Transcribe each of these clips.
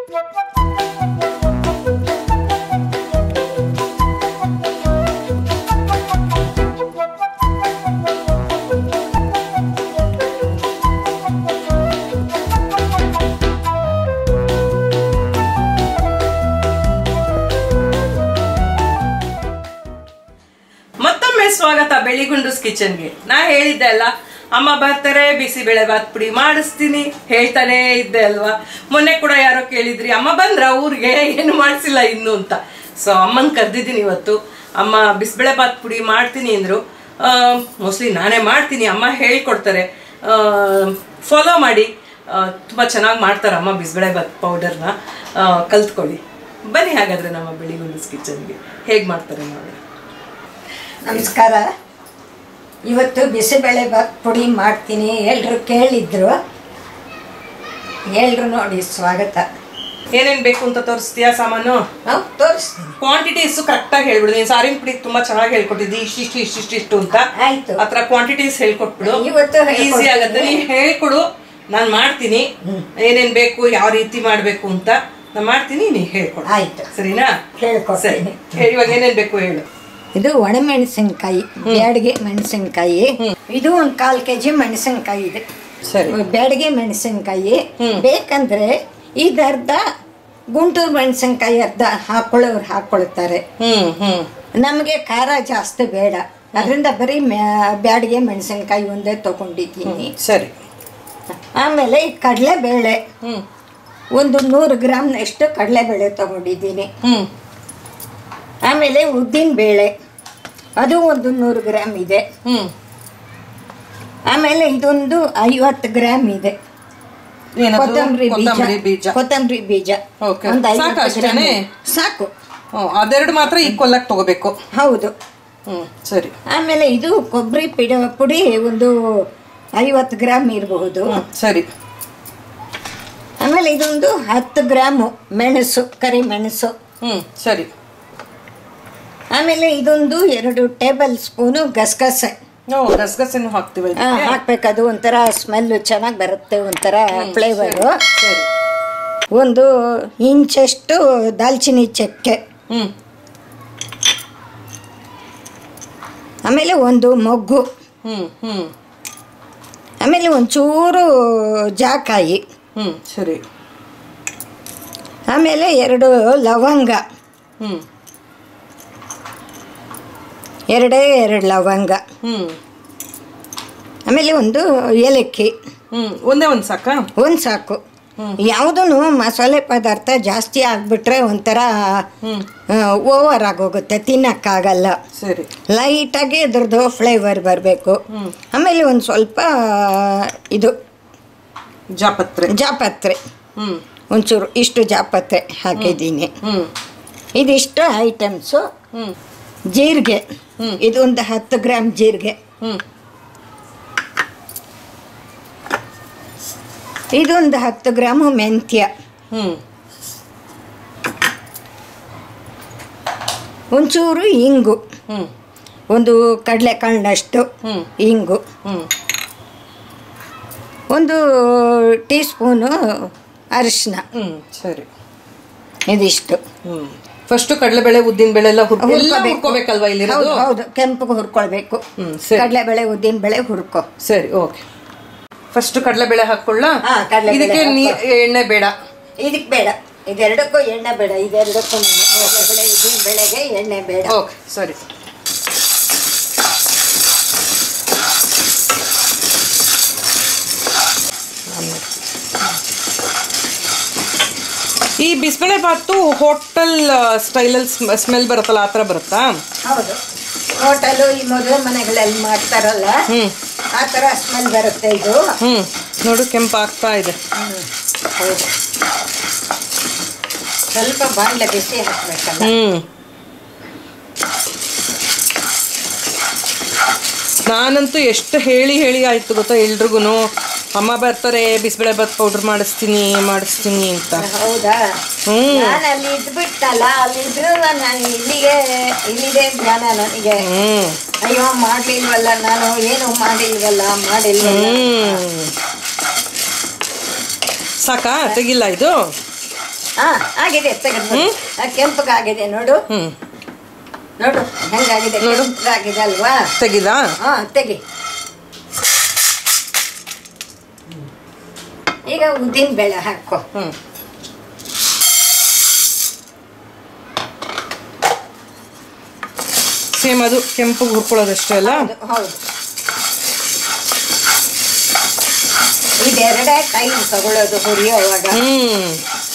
ಮತ್ತೊಮ್ಮೆ ಸ್ವಾಗತ ಬೆಳಿಗುಂಡುಸ್ ಕಿಚನ್ಗೆ ನಾ ಹೇಳಿದ್ದೆ ಅಲ್ಲ ಅಮ್ಮ ಬರ್ತಾರೆ ಬಿಸಿಬೇಳೆ ಬಾತ್ ಪುಡಿ ಮಾಡಿಸ್ತೀನಿ ಹೇಳ್ತಾನೆ ಇದ್ದೆ ಅಲ್ವಾ ಮೊನ್ನೆ ಕೂಡ ಯಾರೋ ಕೇಳಿದ್ರಿ ಅಮ್ಮ ಬಂದ್ರ ಊರಿಗೆ ಏನು ಮಾಡಿಸಿಲ್ಲ ಇನ್ನು ಅಂತ ಸೊ ಅಮ್ಮನ್ ಕರ್ದಿದ್ದೀನಿ ಇವತ್ತು ಅಮ್ಮ ಬಿಸಿಬೇಳೆ ಬಾತ್ ಪುಡಿ ಮಾಡ್ತೀನಿ ಅಂದ್ರು ಮೋಸ್ಟ್ಲಿ ನಾನೇ ಮಾಡ್ತೀನಿ ಅಮ್ಮ ಹೇಳ್ಕೊಡ್ತಾರೆ ಫಾಲೋ ಮಾಡಿ ಆ, ತುಂಬಾ ಚೆನ್ನಾಗಿ ಮಾಡ್ತಾರೆ ಅಮ್ಮ ಬಿಸಿಬೇಳೆ ಬಾತ್ ಪೌಡರ್ನ ಕಲ್ತ್ಕೊಳ್ಳಿ ಬನ್ನಿ ಹಾಗಾದ್ರೆ ನಮ್ಮ ಬೆಳಿಗುಂಡುಸ್ ಕಿಚನ್ಗೆ ಹೇಗೆ ಮಾಡ್ತಾರೆ ನೋಡಿ ನಮಸ್ಕಾರ ಇವತ್ತು ಬಿಸಿಬೇಳೆ ಬಾತ್ ಪುಡಿ ಮಾಡ್ತೀನಿ ಎಲ್ರು ಕೇಳಿದ್ರು ಎಲ್ರು ನೋಡಿ ಸ್ವಾಗತ ಏನೇನ್ ಬೇಕು ಅಂತ ತೋರಿಸ್ತೀಯಾ ಸಾಮಾನು ನಾವು ತೋರಿಸ್ತೀನಿ ಕ್ವಾಂಟಿಟೀಸ್ ಕರೆಕ್ಟ್ ಆಗಿ ಹೇಳ್ಬಿಡು ನೀನ್ ಸಾರಿನ ಪುಡಿ ತುಂಬಾ ಚೆನ್ನಾಗಿ ಹೇಳ್ಕೊಟ್ಟಿದ್ದಿ ಇಷ್ಟಿಷ್ಟು ಇಷ್ಟಿಷ್ಟು ಇಷ್ಟು ಅಂತ ಆಯ್ತು ಆತರ ಕ್ವಾಂಟಿಟೀಸ್ ಹೇಳ್ಕೊಟ್ಬಿಡು ಇವತ್ತು ಈಸಿ ಹೇಳ್ಕೊಡ್ತೀನಿ. ಆಗತ್ತೆ ನೀನ್ ಹೇಳ್ಕೊಡು ನಾನ್ ಮಾಡ್ತೀನಿ ಏನೇನ್ ಬೇಕು ಯಾವ ರೀತಿ ಮಾಡ್ಬೇಕು ಅಂತ ನಾನ್ ಮಾಡ್ತೀನಿ ನೀ ಹೇಳ್ಕೊಡು ಆಯ್ತು ಸರಿನಾ ಸರಿ ಹೇಳ್ಕೊಡ್ತೀನಿ ಹೇ- ಇವಾಗ ಏನೇನ್ ಬೇಕು ಹೇಳು ಇದು ಒಣಮೆಣಸಿನ್ಕಾಯಿ ಬ್ಯಾಡಗೆ ಮೆಣಸಿನ್ಕಾಯಿ ಇದು ಒಂದು ಕಾಲ್ ಕೆ ಜಿ ಮೆಣಸಿನ್ಕಾಯಿ ಇದೆ ಸರಿ ಬ್ಯಾಡಗೆ ಮೆಣಸಿನ್ಕಾಯಿ ಬೇಕಂದ್ರೆ ಇದು ಅರ್ಧ ಗುಂಟೂರು ಮೆಣಸಿನ್ಕಾಯಿ ಅರ್ಧ ಹಾಕೊಳ್ಳೋರು ಹಾಕೊಳ್ತಾರೆ ಹ್ಮ್ ಹ್ಮ್ ನಮಗೆ ಖಾರ ಜಾಸ್ತಿ ಬೇಡ ಅದರಿಂದ ಬರೀ ಮ್ಯಾ- ಬ್ಯಾಡಗೆ ಮೆಣಸಿನ್ಕಾಯಿ ಒಂದೇ ತಗೊಂಡಿದ್ದೀನಿ ಸರಿ ಆಮೇಲೆ ಈ ಕಡಲೆಬೇಳೆ ಹ್ಮ್ ಒಂದು ನೂರು ಗ್ರಾಮ್ನಷ್ಟು ಕಡಲೆಬೇಳೆ ತಗೊಂಡಿದ್ದೀನಿ ಹ್ಮ್ ಆಮೇಲೆ ಉದ್ದಿನ ಬೇಳೆ ಅದು ಒಂದು ನೂರು ಗ್ರಾಮ್ ಇದೆ ಹ್ಮ್ ಆಮೇಲೆ ಇದೊಂದು ಐವತ್ತು ಗ್ರಾಮ್ ಇದೆ ಏನದು? ಕೊತ್ತಂಬರಿ ಕೊತ್ತಂಬರಿ ಬೀಜ ಬೀಜ ಕೊತ್ತಂಬರಿ ಬೀಜ Okay. ಒಂದು ಸಾಕಾ ಐವತ್ತು ಗ್ರಾಮ್ ಅಷ್ಟೇನೆ? ಸಾಕು ಹ್ಮ್, ಅದೆರಡು ಮಾತ್ರ ಈಕ್ವಲ್ ಆಗಿ ತಗೋಬೇಕು ಹೌದು ಹ್ಮ್ ಸರಿ ಆಮೇಲೆ ಇದು ಕೊಬ್ಬರಿ ಪಿಡ ಪುಡಿ ಒಂದು ಐವತ್ತು ಗ್ರಾಮ್ ಇರಬಹುದು ಹ್ಮ್ ಸರಿ ಆಮೇಲೆ ಇದೊಂದು ಹತ್ತು ಗ್ರಾಮು ಮೆಣಸು ಕರಿ ಮೆಣಸು ಹ್ಮ್ ಸರಿ ಆಮೇಲೆ ಇದೊಂದು ಎರಡು ಟೇಬಲ್ ಸ್ಪೂನು ಗಸಗಸೆ ನಾವು ಗಸಗಸೆನೂ ಹಾಕ್ತೀವಿ ಆ, ಹಾಕ್ಬೇಕದು ಒಂಥರ ಸ್ಮೆಲ್ ಚೆನ್ನಾಗಿ ಬರುತ್ತೆ ಒಂಥರ ಫ್ಲೇವರು ಸರಿ ಒಂದು ಇಂಚಷ್ಟು ದಾಲ್ಚಿನ್ನಿ ಚಕ್ಕೆ ಹ್ಮ್ ಆಮೇಲೆ ಒಂದು ಮೊಗ್ಗು ಹ್ಮ್ ಹ್ಮ್ ಆಮೇಲೆ ಒಂಚೂರು ಜಾಕಾಯಿ ಹ್ಮ್ ಸರಿ ಆಮೇಲೆ ಎರಡು ಲವಂಗ ಹ್ಮ್ ಎರಡೇ ಎರಡು ಲವಂಗ ಹ್ಮ್ ಆಮೇಲೆ ಒಂದು ಏಲಕ್ಕಿ ಹ್ಮ್ ಒಂದೇ ಒಂದು ಸಾಕಾ ಒಂದು ಸಾಕು ಯಾವುದೂ ಮಸಾಲೆ ಪದಾರ್ಥ ಜಾಸ್ತಿ ಆಗಿಬಿಟ್ರೆ ಒಂಥರ ಹ್ಮ್ ಓವರ್ ಆಗೋಗುತ್ತೆ ತಿನ್ನಕ್ಕಾಗಲ್ಲ ಸರಿ ಲೈಟಾಗಿ ಇದ್ರದ್ದು ಫ್ಲೇವರ್ ಬರಬೇಕು ಹ್ಮ್. ಆಮೇಲೆ ಒಂದು ಸ್ವಲ್ಪ ಇದು ಜಾಪತ್ರೆ ಜಾಪತ್ರೆ ಹ್ಮ್ ಒಂಚೂರು ಇಷ್ಟು ಜಾಪತ್ರೆ ಹಾಕಿದ್ದೀನಿ ಹ್ಮ್ ಇದಿಷ್ಟು ಐಟಮ್ಸು ಹ್ಮ್ ಜೀರಿಗೆ ಹ್ಮ್. ಇದೊಂದು ಹತ್ತು ಗ್ರಾಮ್ ಜೀರಿಗೆ ಹ್ಮ್ ಇದೊಂದು ಹತ್ತು ಗ್ರಾಮು ಮೆಂತ್ಯ ಹ್ಮ್ ಒಂಚೂರು ಇಂಗು ಹ್ಮ್ ಒಂದು ಕಡಲೆಕಾಳಿನಷ್ಟು ಹ್ಮ್ ಇಂಗು ಹ್ಮ್ ಒಂದು ಟೀ ಸ್ಪೂನು ಅರಿಶಿನ ಹ್ಮ್ ಸರಿ ಇದಿಷ್ಟು ಹ್ಮ್ ಫಸ್ಟ್ ಕಡಲೆಬೇಳೆ ಉದ್ದಿನ ಬೇಳೆ ಎಲ್ಲ ಹುರ್ಕೊ ಎಲ್ಲ ಹುರ್ಕೋಬೇಕು. ಹುರ್ಕೋಬೇಕಲ್ವಾ ಇಲ್ಲಿರೋದು ಹೌದು ಹೌದು ಕೆಂಪಗೆ ಹುರ್ಕೊಳ್ಬೇಕು ಹ್ಮ್ ಸರಿ ಕಡಲೆಬೇಳೆ ಉದ್ದಿನ ಬೇಳೆ ಹುರ್ಕೊ ಸರಿ ಓಕೆ ಫಸ್ಟ್ ಕಡಲೆಬೇಳೆ ಹಾಕೊಳ್ಳ ಹಾ, ಕಡ್ಲೆಬೇಳೆ ಇದಕ್ಕೆ ನೀ ಹಾಕು. ಎಣ್ಣೆ ಬೇಡ ಇದಕ್ಕೆ ಬೇಡ ಇದೆರಡಕ್ಕೂ ಎಣ್ಣೆ ಬೇಡ ಇದೆರಡಕ್ಕೂ ಕಡಲೆಬೇಳೆ ಉದ್ದಿನ ಬೇಳೆಗೆ ಎಣ್ಣೆ ಬೇಡ ಓಕೆ ಸರಿ ಈ ಬಿಸಿಬೇಳೆ ಬಾತು ಹೋಟೆಲ್ ಸ್ಟೈಲಲ್ಲಿ ಸ್ಮೆಲ್ ಬರುತ್ತಲ್ಲ ಆ ಥರ ಬರುತ್ತಾ ಹೌದು ಹೋಟೆಲು ಈ ಮದುವೆ ಮನೆಗಳಲ್ಲಿ ಮಾಡ್ತಾರಲ್ಲ ಹ್ಮ್ ಆ ಥರ ಸ್ಮೆಲ್ ಬರುತ್ತೆ ಇದು ಹ್ಮ್ ನೋಡು ಕೆಂಪು ಆಗ್ತಾ ಇದೆ ಹ್ಮ್. ಹೌದು ಸ್ವಲ್ಪ ಬಾಣಲೆ ಬಿಸಿ ಹಾಕ್ಬೇಕಲ್ಲ ಹ್ಮ್ ನಾನಂತೂ ಎಷ್ಟು ಹೇಳಿ ಹೇಳಿ ಆಯ್ತು ಗೊತ್ತಾ ಎಲ್ರಿಗೂ ಅಮ್ಮ ಬರ್ತಾರೆ ಬಿಸಿಬೇಳೆ ಬಾತ್ ಪೌಡರ್ ಮಾಡಿಸ್ತೀನಿ ಮಾಡಿಸ್ತೀನಿ ಅಂತ ಹೌದಾ ಹ್ಮ್ ನಾನು ಅಲ್ಲಿ ಇದ್ಬಿಟ್ಟಲ್ಲ ಅಲ್ಲಿ ಇದ್ರು ನಾನು ಇಲ್ಲಿಗೆ ಇಲ್ಲಿದೆ ಜ್ಞಾನ ನನಗೆ ಹ್ಮ್ ಅಯ್ಯೋ ಮಾಡ್ಲಿಲ್ವಲ್ಲ ನಾನು ಏನು ಮಾಡಿಲ್ವಲ್ಲ ಮಾಡಿಲ್ವಲ್ಲ ಹ್ಮ್ ಸಾಕಾ ತೆಗಿಲ್ಲ ಇದು ಹಾ ಆಗಿದೆ ತೆಗೆದು ಕೆಂಪಗಾಗಿದೆ ನೋಡು ಹ್ಮ್ ನೋಡು ಹೆಂಗಾಗಿದೆ ನೋಡು. ಕೆಂಪಗಾಗಿದೆ ಅಲ್ವಾ ತೆಗಿದಾ ಹಾ ತೆಗಿ ಈಗ ಉದ್ದಿನ ಬೇಳೆ ಹಾಕೋ ಹ್ಮ್ ಸೇಮ್ ಅದು ಕೆಂಪು ಹುರ್ಕೊಳ್ಳೋದಷ್ಟೇ ಅಲ್ಲ ಹೌದು ಹೌದು ಇದೆರಡೇ ಟೈಮ್ ತಗೊಳ್ಳೋದು ಹುರಿಯೋವಾಗ ಹ್ಮ್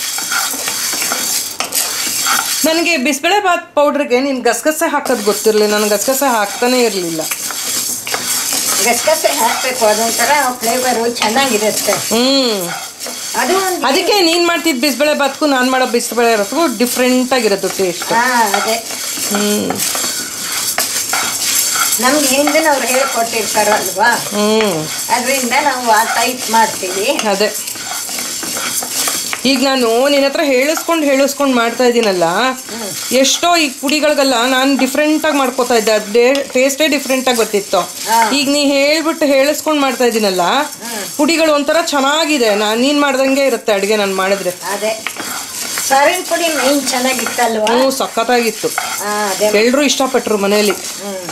ನನಗೆ ಬಿಸಿಬೇಳೆ ಬಾತ್ ಪೌಡ್ರಿಗೆ ನೀನು ಗಸಗಸೆ ಹಾಕೋದು ಗೊತ್ತಿರಲಿಲ್ಲ ನಾನು ಗಸಗಸೆ ಹಾಕ್ತಾನೆ ಇರಲಿಲ್ಲ ಗಸಗಸೆ ಹಾಕ್ಬೇಕು ಅದೊಂಥರ ಫ್ಲೇವರು ಚೆನ್ನಾಗಿರುತ್ತೆ ಹ್ಮ್ ಅದು ಒಂದು ಅದಕ್ಕೆ ನೀನು ಮಾಡ್ತಿದ್ದ ಬಿಸಿಬೇಳೆ ಬಾತ್ಗೂ ನಾನು ಮಾಡೋ ಬಿಸಿಬೇಳೆ ರಸಗೂ ಡಿಫ್ರೆಂಟ್ ಆಗಿರೋದು ಟೇಸ್ಟ್ ಹಾ ಅದೇ ಹ್ಮ್ ನಮ್ಗೆ ಹಿಂದಿನವ್ರು ಹೇಳ್ಕೊಟ್ಟಿರ್ತಾರಲ್ವಾ ಹ್ಮ್ ಅದರಿಂದ ನಾವು ಆ ಟೈಪ್ ಮಾಡ್ತೀವಿ ಅದೇ ಈಗ ನಾನು ನಿನ್ನ ಹತ್ರ ಹೇಳಿಸ್ಕೊಂಡು ಹೇಳಿಸ್ಕೊಂಡು ಮಾಡ್ತಾ ಇದ್ದೀನಲ್ಲ ಎಷ್ಟೋ ಈ ಪುಡಿಗಳಿಗೆಲ್ಲ ನಾನು ಡಿಫ್ರೆಂಟಾಗಿ ಮಾಡ್ಕೋತಾ ಇದ್ದೆ ಅದೇ ಟೇಸ್ಟೇ ಡಿಫ್ರೆಂಟಾಗಿ ಬರ್ತಿತ್ತು ಹಾ. ಈಗ ನೀ ಹೇಳ್ಬಿಟ್ಟು ಹೇಳಿಸ್ಕೊಂಡು ಮಾಡ್ತಾ ಇದ್ದೀನಲ್ಲ ಪುಡಿಗಳು ಒಂಥರ ಚೆನ್ನಾಗಿದೆ ನಾನು ನೀನು ಮಾಡ್ದಂಗೆ ಇರುತ್ತೆ ಅಡುಗೆ ನಾನು ಮಾಡಿದ್ರೆ ಅದೇ ಸಾರಿನ ಪುಡಿ ಮೇನ್ ಚೆನ್ನಾಗಿತ್ತಲ್ವಾ ಹ್ಞೂ ಸಖತ್ತಾಗಿತ್ತು ಹಾ ಅದೇ ಎಲ್ಲರೂ ಇಷ್ಟಪಟ್ಟರು ಮನೆಯಲ್ಲಿ ಹ್ಮ್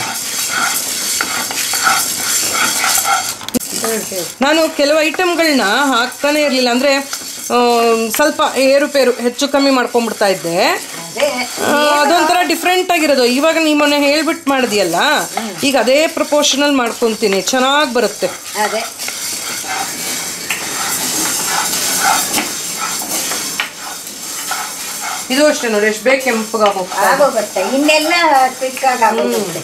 ನಾನು ಕೆಲವು ಐಟಮ್ಗಳನ್ನ ಹಾಕ್ತಾನೆ ಇರಲಿಲ್ಲ ಅಂದರೆ ಸ್ವಲ್ಪ ಏರುಪೇರು ಹೆಚ್ಚು ಕಮ್ಮಿ ಮಾಡ್ಕೊಂಡ್ಬಿಡ್ತಾ ಇದ್ದೆ ಅದೇ ಆ, ಅದೊಂಥರ ಡಿಫ್ರೆಂಟ್ ಆಗಿರೋದು ಇವಾಗ ನೀ ಮೊನ್ನೆ ಹೇಳ್ಬಿಟ್ಟು ಮಾಡಿದ್ಯಲ್ಲ ಈಗ ಅದೇ ಪ್ರಪೋರ್ಷನಲ್ ಮಾಡ್ಕೊತೀನಿ ಚೆನ್ನಾಗಿ ಬರುತ್ತೆ ಅದೇ ಇದು ಅಷ್ಟೇ ನೋಡಿ ಎಷ್ಟು ಬೇಗ ಕೆಂಪಗಾಗಿ ಹೋಗ್ತಾ ಇದೆ. ಆಗೋಗುತ್ತೆ ಇನ್ನೆಲ್ಲ ಕ್ವಿಕ್ ಆಗಿ ಆಗೋಗುತ್ತೆ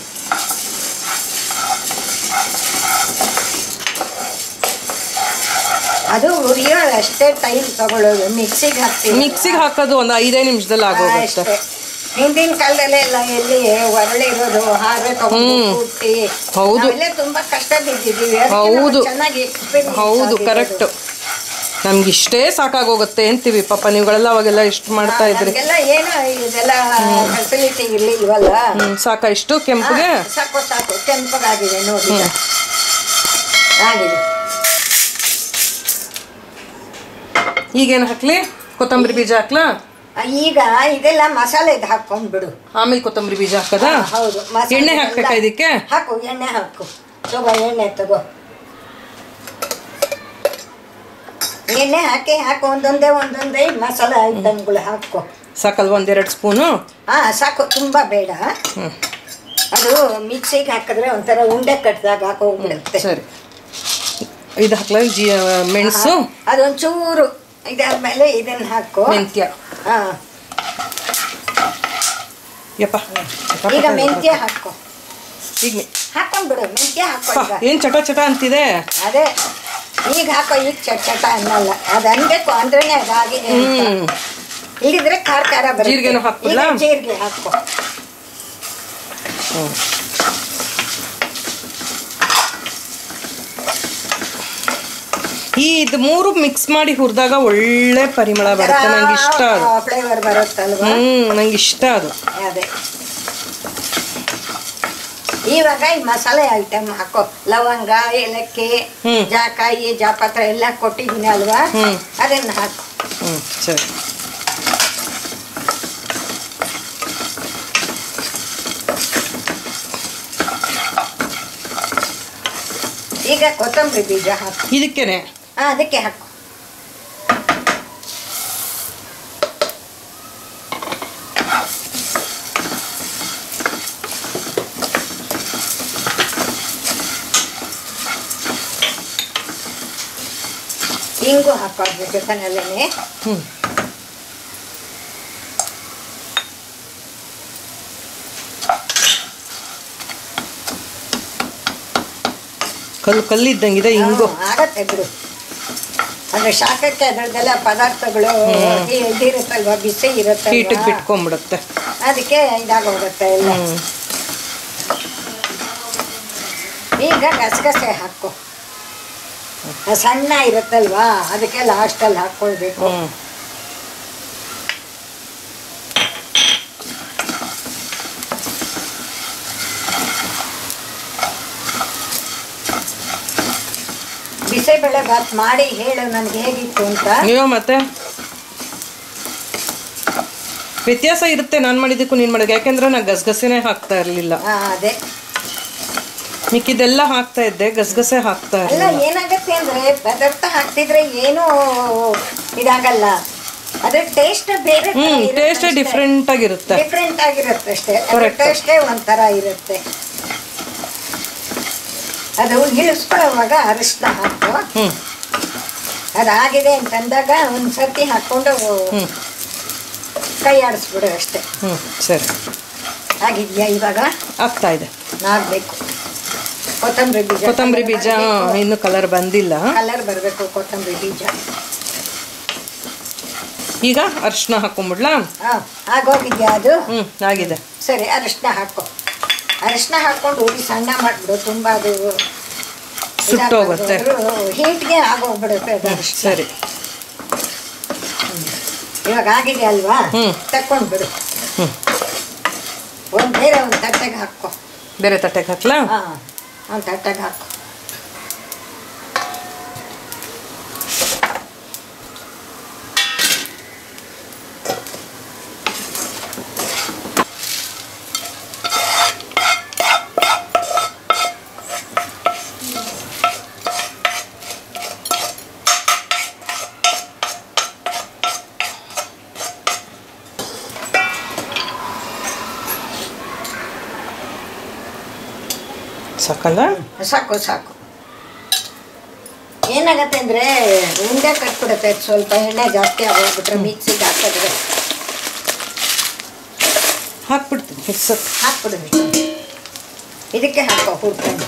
ಅದು ಉರಿಯೋ ಅಷ್ಟೇ ಟೈಮ್ ತಗೊಳ್ಳೋದು ಮಿಕ್ಸಿಗೆ ಹಾಕ್ತೀವಿ ಮಿಕ್ಸಿಗೆ ಹಾಕೋದು ಒಂದು ಐದೇ ನಿಮಿಷದಲ್ಲಿ ಆಗೋಗುತ್ತೆ ಅಷ್ಟೇ ಹಿಂದಿನ ಕಾಲದಲ್ಲೆಲ್ಲ ಎಲ್ಲಿ ಒರಳಿರೋದು ಹಾಗೆ ತಗೊಂಡು ಕುಟ್ಟಿ ಹೌದು. ನಾವೆಲ್ಲ ತುಂಬಾ ಕಷ್ಟ ಬಿದ್ದಿದ್ದೀವಿ ಅದಕ್ಕೆ ಹೌದು. ನಾವು ಚೆನ್ನಾಗಿ experience ಹೌದು ಆಗಿರೋದು. ಕರೆಕ್ಟ್ ನಮ್ಗೆ ಇಷ್ಟೇ ಸಾಕಾಗೋಗುತ್ತೆ ಅಂತೀವಿ ಪಾಪ ನೀವುಗಳೆಲ್ಲ ಅವಾಗೆಲ್ಲ ಎಷ್ಟು ಮಾಡ್ತಾ ಇದ್ರಿ ನಮ್ಗೆಲ್ಲ ಏನು ಇದೆಲ್ಲ ಫೆಸಿಲಿಟಿ ಇರ್ಲಿಲ್ವಲ್ಲ ಹ್ಮ್ ಸಾಕಾ ಇಷ್ಟು ಕೆಂಪಿಗೆ ಹಾ, ಸಾಕು ಸಾಕು ಕೆಂಪಗಾಗಿದೆ ನೋಡಿ ಈಗ. ಆಗಿದೆ ಈಗೇನು ಹಾಕ್ಲಿ ಕೊತ್ತಂಬರಿ ಬೀಜ ಹಾಕ್ಲಾ ಆ, ಈಗ ಇದೆಲ್ಲ ಮಸಾಲೆದು ಹಾಕೊಂಡ್ಬಿಡು ಆಮೇಲೆ ಕೊತ್ತಂಬರಿ ಬೀಜ ಹಾಕದಾ ಹಾ, ಹೌದು ಮಸಾಲೆ ಎಣ್ಣೆ ಎಲ್ಲ- ಹಾಕ್ಬೇಕಾ ಇದಕ್ಕೆ ಹಾಕು ಎಣ್ಣೆ ಹಾಕು ತಗೋ ಎಣ್ಣೆ ತಗೋ ಎಣ್ಣೆ ಹಾಕಿ ಹಾಕು ಒಂದೊಂದೇ ಒಂದೊಂದೇ ಮಸಾಲೆ ಐಟಮ್ಗಳು ಹಾಕೋ ಸಾಕಲ್ವಾ ಒಂದೆರಡು ಸ್ಪೂನು ಹಾ ಸಾಕು ತುಂಬಾ ಬೇಡ ಹ್ಮ್ ಅದು ಮಿಕ್ಸಿಗೆ ಹಾಕಿದ್ರೆ ಒಂಥರ ಉಂಡೆ ಕಟ್ಟಿದಾಗ ಹಾಕೋಗ್ಬಿಡುತ್ತೆ ಸರಿ ಇದು ಹಾಕ್ಲಾ ಜೀ ಮೆಣಸು ಅದೊಂಚೂರು ಇದಾದ್ಮೇಲೆ ಇದನ್ನ ಹಾಕು ಮೆಂತ್ಯ ಹಾ ಯಪ್ಪ ಈಗ ಮೆಂತ್ಯ ಹಾಕೋ ಈಗ ಮೆ- ಹಾಕೊಂಡ್ಬಿಡು ಮೆಂತ್ಯ ಹಾಕೋ ಅಪ್ಪ, ಈಗ ಏನ್ ಚಟ ಚಟ ಅಂತಿದೆ ಅದೇ ಈಗ ಹಾಕೋ ಈಗ ಚಟ್ ಚಟ ಅನ್ನಲ್ಲ ಅದು ಅನ್ಬೇಕು ಅಂದ್ರೇನೆ ಅದಾಗಿದೆ ಅಂತ. ಹ್ಮ್ ಇಲ್ಲಿದ್ರೆ ಖಾರ ಖಾರ ಬರುತ್ತೆ ಜೀರಿಗೆನೂ ಹಾಕ್ಬಿಡ್ಲಾ? ಈಗ ಜೀರಿಗೆ ಹಾಕೋ ಹ್ಮ್. ಈ ಇದು ಮೂರು ಮಿಕ್ಸ್ ಮಾಡಿ ಹುರಿದಾಗ ಒಳ್ಳೆ ಪರಿಮಳ ಬರುತ್ತೆ ನಂಗೆ ಇಷ್ಟ ಅದು ಫ್ಲೇವರ್ ಬರುತ್ತಲ್ವಾ ಹ್ಮ್ ನಂಗೆ ಇಷ್ಟ ಅದು ಅದೇ ಇವಾಗ ಈ ಮಸಾಲೆ ಐಟಮ್ ಹಾಕೋ ಲವಂಗ ಏಲಕ್ಕಿ ಹ್ಮ್. ಜಾಕಾಯಿ ಜಾಪತ್ರ ಎಲ್ಲ ಕೊಟ್ಟಿದ್ದೀನಿ ಅಲ್ವಾ ಹ್ಮ್. ಅದನ್ನ ಹಾಕು ಹ್ಮ್ ಸರಿ ಈಗ ಕೊತ್ತಂಬರಿ ಬೀಜ ಹಾಕು ಇದಕ್ಕೇನೆ ಹಾ ಅದಕ್ಕೆ ಹಾಕು ಹಿಂಗು ಹಾಕೋದು ಜೊತೆನಲ್ಲೇ ಹ್ಮ್ ಕಲ್ಲು ಕಲ್ಲಿದ್ದಂಗಿದೆ ಹಿಂಗು ಹ್ಮ್, ಆಗತ್ತೆ ಬಿಡು ಅಂದ್ರೆ ಶಾಖಕ್ಕೆ ಅದ್ರದ್ದೆಲ್ಲ ಪದಾರ್ಥಗಳು ಇ- ಇದಿರುತ್ತಲ್ವಾ ಬಿಸಿ ಹೀಟಿಗೆ ಇರುತ್ತಲ್ವಾ ಬಿಟ್ಕೊಂಡ್ಬಿಡುತ್ತೆ ಅದಕ್ಕೆ ಇದಾಗೋಗುತ್ತೆ ಎಲ್ಲ ಹ್ಮ್ ಈಗ ಗಸಗಸೆ ಹಾಕು ಆ ಸಣ್ಣ ಇರುತ್ತಲ್ವಾ ಅದಕ್ಕೆ ಲಾಸ್ಟಲ್ಲಿ ಹಾಕ್ಕೊಳ್ಬೇಕು ಹ್ಮ್ ಬಿಸಿಬೇಳೆ ಬಾತ್ ಮಾಡಿ ಹೇಳು ನನಗೆ ಹೇಗಿತ್ತು ಅಂತ ನೀವು ಮತ್ತೆ ವ್ಯತ್ಯಾಸ ಇರುತ್ತೆ ನಾನು ಮಾಡಿದ್ದಕ್ಕೂ ನೀನು ಮಾಡಿದ ಯಾಕೆಂದ್ರೆ ನಾನು ಗಸಗಸೆನೇ ಹಾಕ್ತಾ ಇರಲಿಲ್ಲ ಹಾ ಅದೇ ಮಿಕ್ಕಿದೆಲ್ಲ ಹಾಕ್ತಾ ಇದ್ದೆ ಗಸಗಸೆ ಹಾಕ್ತಾ ಅಲ್ಲ ಇರಲಿಲ್ಲ ಏನಾಗತ್ತೆ ಅಂದ್ರೆ ಪದಾರ್ಥ ಹಾಕ್ತಿದ್ರೆ ಏನೂ ಇದಾಗಲ್ಲ ಅದ್ರ ಟೇಸ್ಟ್ ಬೇರೆ ಹ್ಮ್ ಟೇಸ್ಟ್ ಡಿಫ್ರೆಂಟ್ ಆಗಿರುತ್ತೆ ಡಿಫ್ರೆಂಟ್ ಆಗಿರುತ್ತೆ ಅಷ್ಟೇ Correct. ಟೇಸ್ಟೇ ಒಂಥರ ಇರುತ್ತೆ ಅದು ಇಳಿಸ್ಕೊಳ್ಳೋವಾಗ ಅರಿಶಿನ ಹಾಕು ಹ್ಮ್ ಅದಾಗಿದೆ ಅಂತಂದಾಗ ಒಂದು ಸರ್ತಿ ಹಾಕ್ಕೊಂಡು ಹ್ಮ್ ಕೈ ಆಡಿಸ್ಬಿಡು ಅಷ್ಟೇ ಹ್ಮ್ ಸರಿ ಆಗಿದ್ಯಾ ಇವಾಗ ಆಗ್ತಾ ಇದೆ ನಾಗಬೇಕು ಕೊತ್ತಂಬರಿ ಬೀಜ ಕೊತ್ತಂಬರಿ ಬೀಜ ಇನ್ನು ಕಲರ್ ಬಂದಿಲ್ಲ ಕಲರ್ ಬರಬೇಕು ಕೊತ್ತಂಬರಿ ಬೀಜ ಈಗ ಅರ್ಶಿನ ಹಾಕೊಂಬಿಡ್ಲಾ ಹಾಂ ಆಗೋಗಿದ್ಯಾ ಅದು ಹ್ಮ್ ಆಗಿದೆ ಸರಿ ಅರಿಶಿನ ಹಾಕೋ ಅರಿಶಿನ ಹಾಕ್ಕೊಂಡು ಉರಿ ಸಣ್ಣ ಮಾಡಿಬಿಡು ತುಂಬ ಅದು ಸುಟ್ಟೋಗುತ್ತೆ. ಹೀಟ್ಗೆ ಆಗೋಗ್ಬಿಡುತ್ತೆ ಅದು ಅರಿಶಿನ ಸರಿ ಇವಾಗ ಆಗಿದೆ ಅಲ್ವಾ ಹ್ಮ್. ತಕ್ಕೊಂಡು ಬಿಡು ಹ್ಮ್ ಒಂದು ಬೇರೆ ಒಂದು ತಟ್ಟೆಗೆ ಹಾಕೋ ಬೇರೆ ತಟ್ಟೆಗೆ ಹಾಕ್ಲಾ ಹಾಂ ಒಂದು ತಟ್ಟೆಗೆ ಹಾಕೋ ಸಾಕಲ್ಲ ಸಾಕು ಸಾಕು ಏನಾಗತ್ತೆ ಅಂದರೆ ಉಂಡೆ ಕಟ್ಬಿಡುತ್ತೆ ಸ್ವಲ್ಪ ಎಣ್ಣೆ ಜಾಸ್ತಿ ಆಗೋಗ್ಬಿಟ್ರೆ ಮಿಕ್ಸಿಗೆ ಹಾಕಿದ್ರೆ ಹಾಕ್ಬಿಡ್ತೀನಿ ಹಿಡ್ಸಕ್ ಹಾಕ್ಬಿಡು ಇದಕ್ಕೆ ಹಾಕೋ ಹುಡ್ಕೊಂಡು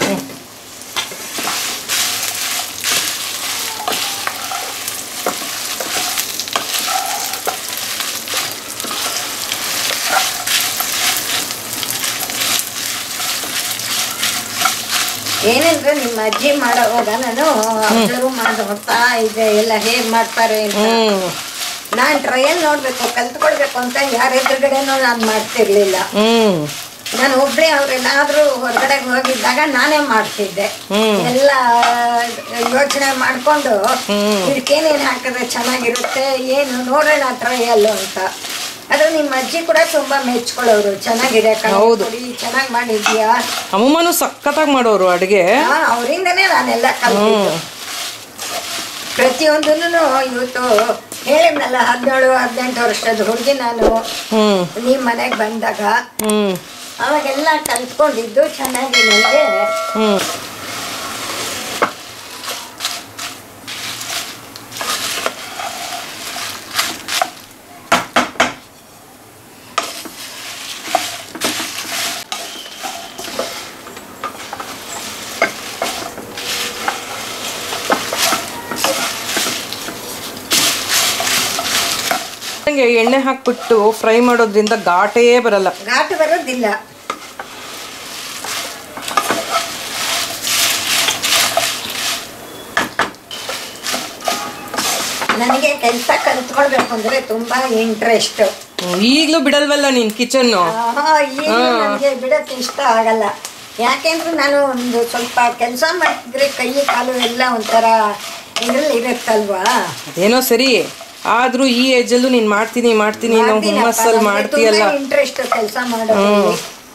ಏನಂದ್ರೆ ನಿಮ್ಮ ಅಜ್ಜಿ ಮಾಡೋವಾಗ ನಾನು ಅಬ್ಸರ್ವ್ ಮಾಡಿ ನೋಡ್ತಾ ಇದ್ದೆ ಎಲ್ಲ ಹೇಗೆ ಮಾಡ್ತಾರೆ ಅಂತ ಹ್ಮ್ ನಾನು ಟ್ರಯಲ್ ನೋಡಬೇಕು ಕಲ್ತ್ಕೊಳ್ಬೇಕು ಅಂತ ಯಾರ ಎದುರುಗಡೆನೂ ನಾನು ಮಾಡ್ತಿರ್ಲಿಲ್ಲ ಹ್ಮ್ ನಾನು ಒಬ್ಬಳೇ ಅವ್ರೆಲ್ಲಾದ್ರೂ ಹೊರಗಡೆ ಹೋಗಿದ್ದಾಗ ನಾನೇ ಮಾಡ್ತಿದ್ದೆ ಹ್ಮ್. ಎಲ್ಲ ಯೋಚನೆ ಮಾಡಿಕೊಂಡು ಹ್ಮ್. ಇದಕ್ಕೇನೇನು ಹಾಕಿದ್ರೆ ಚೆನ್ನಾಗಿರುತ್ತೆ ಏನು ನೋಡೋಣ ಟ್ರಯಲ್ಲು ಅಂತ ಅದು ನಿಮ್ಮ ಅಜ್ಜಿ ಕೂಡ ತುಂಬಾ ಮೆಚ್ಕೊಳ್ಳೋರು ಚೆನ್ನಾಗಿದೆ ಹೌದು. ಚೆನ್ನಾಗಿ ಮಾಡಿದ್ಯಾ ಅಮ್ಮಮ್ಮನು ಸಖತ್ತಾಗಿ ಮಾಡೋರು ಅಡುಗೆ ಅವರಿಂದನೇ ನಾನೆಲ್ಲ ಕಲ್ತಿದ್ದು ಪ್ರತಿಯೊಂದನ್ನು ಇವತ್ತು ಹೇಳಿದ್ನಲ್ಲ ಹದಿನೇಳು ಹದಿನೆಂಟು ವರ್ಷದ ಹುಡುಗಿ ನಾನು ಹ್ಮ್ ನಿಮ್ಮ ಮನೆಗೆ ಬಂದಾಗ ಹ್ಮ್ ಅವಾಗೆಲ್ಲ ಕಲ್ತ್ಕೊಂಡಿದ್ದು ಚೆನ್ನಾಗಿ ನನಗೆ ಹ್ಮ್ ಹಂಗೆ ಎಣ್ಣೆ ಹಾಕ್ಬಿಟ್ಟು ಫ್ರೈ ಮಾಡೋದ್ರಿಂದ ಘಾಟೇ ಬರಲ್ಲ ಘಾಟು ಬರೋದಿಲ್ಲ ನನಗೆ ಕೆಲಸ ಕಲ್ತ್ಕೊಳ್ಬೇಕು ಅಂದ್ರೆ ತುಂಬಾ ಇಂಟ್ರೆಸ್ಟ್ ಹ್ಮ್, ಈಗ್ಲೂ ಬಿಡಲ್ವಲ್ಲ ನೀನ್ ಕಿಚನ್ನು ಈಗ ನನಗೆ ಬಿಡಕ್ಕೆ ಇಷ್ಟ ಆಗಲ್ಲ ಯಾಕೆಂದ್ರೆ ನಾನು ಒಂದು ಸ್ವಲ್ಪ ಕೆಲಸ ಮಾಡಿದ್ರೆ ಕೈ ಕಾಲು ಎಲ್ಲ ಒಂಥರ ಇದ್ರಲ್ಲಿ ಇರುತ್ತಲ್ವಾ ಅದೇನೋ ಸರಿ ಆದ್ರೂ ಈ ಏಜಲ್ಲೂ ನೀನ್ ಮಾಡ್ತೀನಿ ಮಾಡ್ತೀನಿ ಅನ್ನೋ ಹುಮ್ಮಸ್ಸಲ್ಲಿ ಮಾಡ್ತೀಯಲ್ಲ ಇಂಟ್ರೆಸ್ಟ್ ಕೆಲಸ ಮಾಡೋದು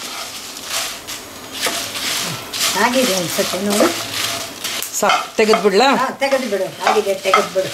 ಆಗಿದೆ ಅನ್ಸುತ್ತೆ ನೋಡು ಸಾಕ್ ತೆಗೆದ್ಬಿಡ್ಲಾ ಹಾ ತೆಗೆದು ಬಿಡು ಆಗಿದೆ ತೆಗೆದು ಬಿಡು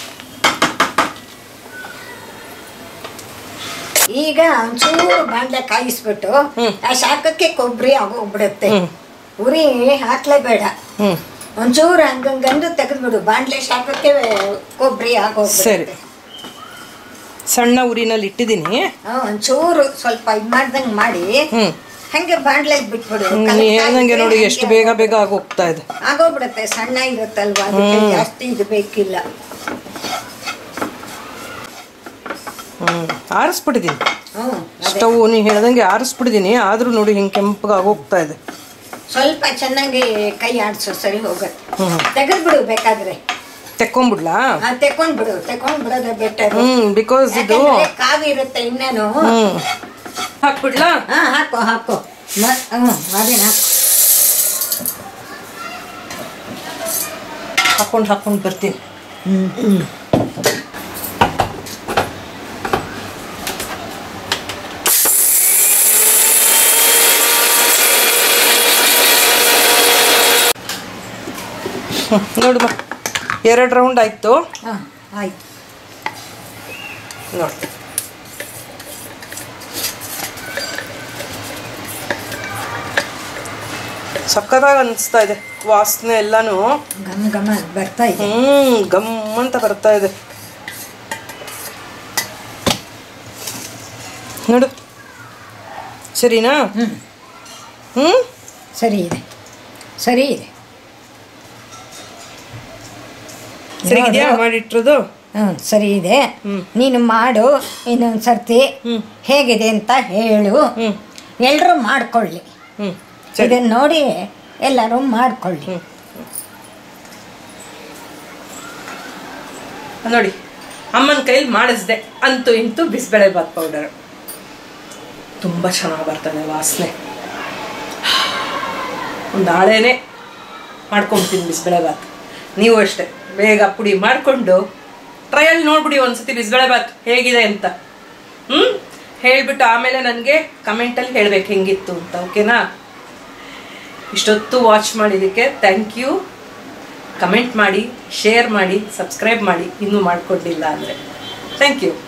ಈಗ ಒಂಚೂರು ಬಾಂಡೆ ಕಾಯಿಸ್ಬಿಟ್ಟು ಹ್ಮ್. ಆ ಶಾಖಕ್ಕೆ ಕೊಬ್ಬರಿ ಆಗೋಗ್ಬಿಡುತ್ತೆ ಹ್ಮ್. ಉರಿ ಹಾಕ್ಲೇಬೇಡ ಹ್ಮ್ ಒಂಚೂರು ಹಂಗಂಗಂದು ತೆಗೆದ್ಬಿಡು ಬಾಂಡ್ಲೆ ಶಾಖಕ್ಕೆ ಕೊಬ್ಬರಿ ಸರಿ. ಆಗೋಗ್ಬಿಡುತ್ತೆ ಸಣ್ಣ ಉರಿನಲ್ಲಿ ಇಟ್ಟಿದ್ದೀನಿ ಹಾ, ಒಂಚೂರು ಸ್ವಲ್ಪ ಇದು ಮಾಡ್ದಂಗೆ ಮಾಡಿ ಹ್ಮ್ ಹಂಗೆ ಬಾಂಡ್ಲೆಗೆ ಬಿಟ್ಬಿಡು ಹ್ಮ್, ಕಲಿತಾ ನೀ ಹೇಳ್ದಂಗೆ ಇದ್ರೆ ನೋಡಿ ಹಂಗೆ ಎಷ್ಟು ಬೇಗ ಬೇಗ ಆಗೋಗ್ತಾ ಇದೆ ಆಗೋಗ್ಬಿಡುತ್ತೆ ಸಣ್ಣ ಇರುತ್ತಲ್ವಾ ಅದಕ್ಕೆ ಜಾಸ್ತಿ ಇದು ಬೇಕಿಲ್ಲ ಹ್ಮ್ ಆರಿಸ್ಬಿಟ್ಟಿದ್ದೀನಿ ಹ್ಞೂ ಅದೇ ಸ್ಟವ್ ನೀ ಹೇಳ್ದಂಗೆ ಆರಿಸ್ಬಿಟ್ಟಿದ್ದೀನಿ ಆದ್ರೂ ನೋಡಿ ಹಿಂಗೆ ಕೆಂಪಗಾಗಿ ಹೋಗ್ತಾ ಇದೆ ಸ್ವಲ್ಪ ಚೆನ್ನಾಗಿ ಕೈ ಆಡ್ಸು ಸರಿ ಹೋಗುತ್ತೆ ಹ್ಮ್ ತೆಗೆದ್ಬಿಡು ಬೇಕಾದ್ರೆ ತೆಕ್ಕೊಂಬಿಡ್ಲಾ ಆ ತೆಕೊಂಡ್ಬಿಡು ತೆಕೊಂಡ್ ಬಿಡೋದೇ ಬೆಟರ್ ಹ್ಮ್ ಬಿಕಾಸ್ ಇದು ಕಾವಿ ಇರುತ್ತೆ ಇನ್ನೇನು ಹ್ಮ್ ಹಾಕ್ಬಿಡ್ಲಾ ಹಾ ಹಾಕೋ ಹಾಕೋ ಮ- ಹ್ಞೂ ಅದೇನು ಹಾಕು ಹಾಕೊಂಡು ಹಾಕೊಂಡು ಬರ್ತೀನಿ ಹ್ಞೂ ನೋಡುವ ಎರಡು ರೌಂಡ್ ಆಯಿತು ಹಾಂ ಆಯ್ತು ನೋಡಿ ಸಕ್ಕತ್ತಾಗಿ ಅನಿಸ್ತಾ ಇದೆ ವಾಸನೆ ಎಲ್ಲಾನು ಘಮ ಘಮ ಬರ್ತಾ ಇದೆ ಹ್ಮ್ ಗಮ್ ಅಂತ ಬರ್ತಾ ಇದೆ ನೋಡು ಸರಿನಾ ಹ್ಞೂ ಹ್ಮ್ ಸರಿ ಇದೆ ಸರಿ ಇದೆ ಸರಿ ಇದೆಯಾ ಮಾಡಿಟ್ಟಿರೋದು ಹ್ಞೂ ಸರಿ ಇದೆ ಹ್ಮ್. ನೀನು ಮಾಡು ಇನ್ನೊಂದು ಸರ್ತಿ ಹ್ಮ್. ಹೇಗಿದೆ ಅಂತ ಹೇಳು ಹ್ಮ್ ಎಲ್ಲರೂ ಮಾಡ್ಕೊಳ್ಳಿ ಹ್ಮ್ ಸರಿ ಇದನ್ನು ನೋಡಿ ಎಲ್ಲರೂ ಮಾಡ್ಕೊಳ್ಳಿ ಹ್ಮ್. ನೋಡಿ ಅಮ್ಮನ ಕೈಲಿ ಮಾಡಿಸ್ದೆ ಅಂತೂ ಇಂತೂ ಬಿಸಿಬೇಳೆ ಬಾತ್ ಪೌಡರ್ ತುಂಬ ಚೆನ್ನಾಗಿ ಬರ್ತದೆ ವಾಸನೆ ಒಂದು ಹಾಳೇನೆ ಮಾಡ್ಕೊಂಬಿಡ್ತೀನಿ ಬಿಸಿಬೇಳೆ ಬಾತ್ ನೀವು ಅಷ್ಟೇ ಬೇಗ ಪುಡಿ ಮಾಡಿಕೊಂಡು ಟ್ರಯಲ್ ನೋಡ್ಬಿಡಿ ಒಂದ್ಸತಿ ಬಿಸಿಬೇಳೆ ಬಾತ್ ಹೇಗಿದೆ ಅಂತ ಹ್ಞೂ ಹೇಳಿಬಿಟ್ಟು ಆಮೇಲೆ ನನಗೆ ಕಮೆಂಟಲ್ಲಿ ಹೇಳ್ಬೇಕು ಹೆಂಗಿತ್ತು ಅಂತ ಓಕೆನಾ ಇಷ್ಟೊತ್ತು ವಾಚ್ ಮಾಡಿದ್ದಕ್ಕೆ ಥ್ಯಾಂಕ್ ಯು ಕಮೆಂಟ್ ಮಾಡಿ ಶೇರ್ ಮಾಡಿ ಸಬ್ಸ್ಕ್ರೈಬ್ ಮಾಡಿ ಇನ್ನೂ ಮಾಡ್ಕೊಂಡಿಲ್ಲ ಅಂದರೆ ಥ್ಯಾಂಕ್ ಯು